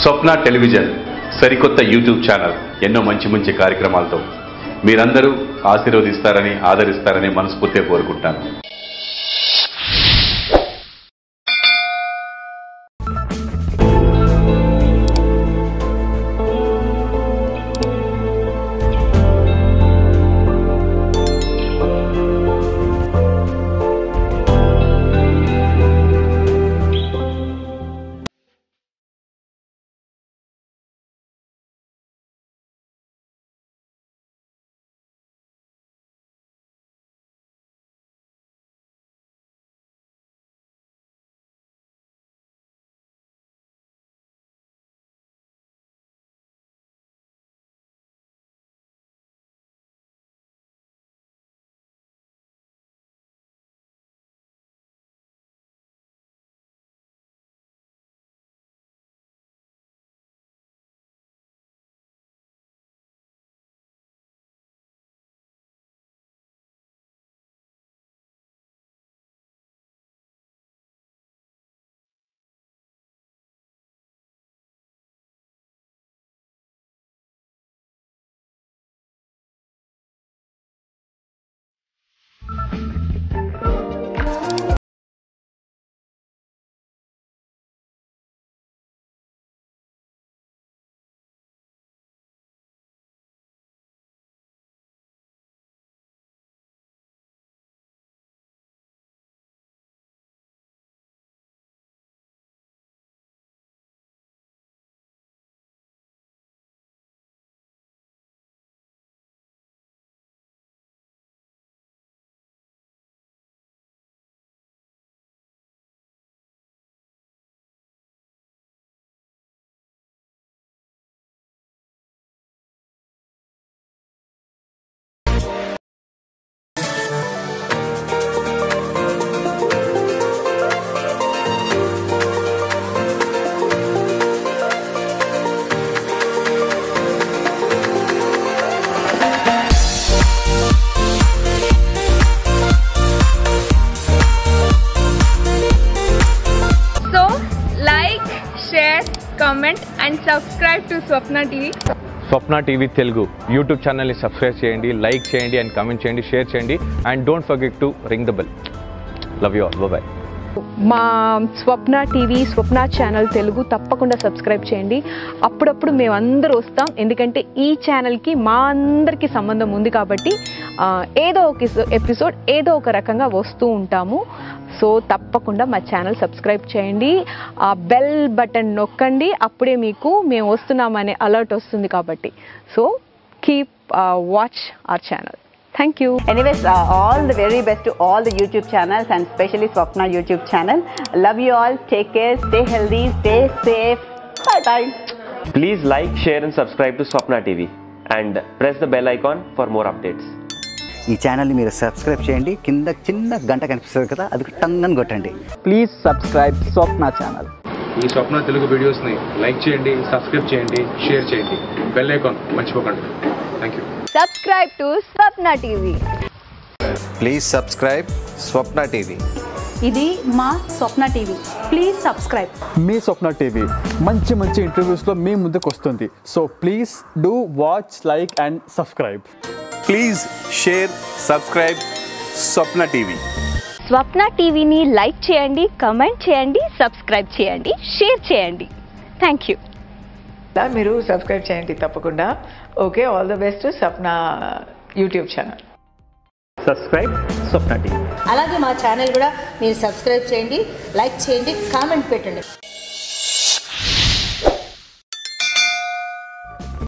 స్వప్న television సరికొత్త YouTube channel ఎన్నో మంచి మంచి కార్యక్రమాలతో మీరందరూ ఆశీర్వదిస్తారని ఆదరిస్తారని మనస్ఫూర్తిగా కోరుకుంటాను So, like, share, comment, and subscribe to Swapna TV. Swapna TV Telugu YouTube ఛానల్ని సబ్స్క్రైబ్ చేయండి లైక్ చేయండి అండ్ కమెంట్ చేయండి షేర్ చేయండి and don't forget to ring the bell love you all bye మా స్వప్న టీవీ స్వప్న ఛానల్ తెలుగు తప్పకుండా సబ్స్క్రైబ్ చేయండి అప్పుడప్పుడు మేము అందరూ వస్తాం ఎందుకంటే ఈ ఛానల్కి మా అందరికీ సంబంధం ఉంది కాబట్టి ఆ, ఏదో ఒక ఎపిసోడ్ ఏదో ఒక రకంగా వస్తూ ఉంటాము సో తప్పకుండా మా ఛానల్ సబ్స్క్రైబ్ చేయండి ఆ బెల్ బటన్ నొక్కండి అప్పుడే మీకు మేము వస్తున్నామనే అలర్ట్ వస్తుంది కాబట్టి so keep watch our channel thank you Anyways, uh, all the very best to all the YouTube channels and especially Swapna YouTube channel. Love you all. Take care. Stay healthy. Stay safe. Bye bye. Please like, share, and subscribe to Swapna TV and press the bell icon for more updates. ఈ ఛానల్ని మీరు subscribe చేయండి కింద చిన్న గంట కనిపిస్తుంది కదా అది టంగని కొట్టండి ప్లీజ్ సబ్స్క్రైబ్ స్వప్న ఛానల్ ఈ స్వప్న తెలుగు వీడియోస్ని లైక్ చేయండి సబ్స్క్రైబ్ చేయండి షేర్ చేయండి బెల్ ఐకాన్ మర్చిపోకండి thank you Subscribe to Swapna TV. Please subscribe Swapna TV ఇది మా స్వప్న టీవీ ప్లీజ్ సబ్స్క్రైబ్ మీ స్వప్న టీవీ మంచి మంచి ఇంటర్వ్యూస్లో మీ ముందుకు వస్తుంది so please do watch like and subscribe please share subscribe Swapna TV Swapna టీవీని లైక్ చేయండి కమెంట్ చేయండి సబ్స్క్రైబ్ చేయండి షేర్ చేయండి థ్యాంక్ యూ మీరు సబ్స్క్రైబ్ చేయండి తప్పకుండా okay all the best Sapna YouTube channel subscribe Swapna TV అలాగే మా ఛానల్ కూడా మీరు సబ్స్క్రైబ్ చేయండి లైక్ చేయండి కామెంట్ పెట్టండి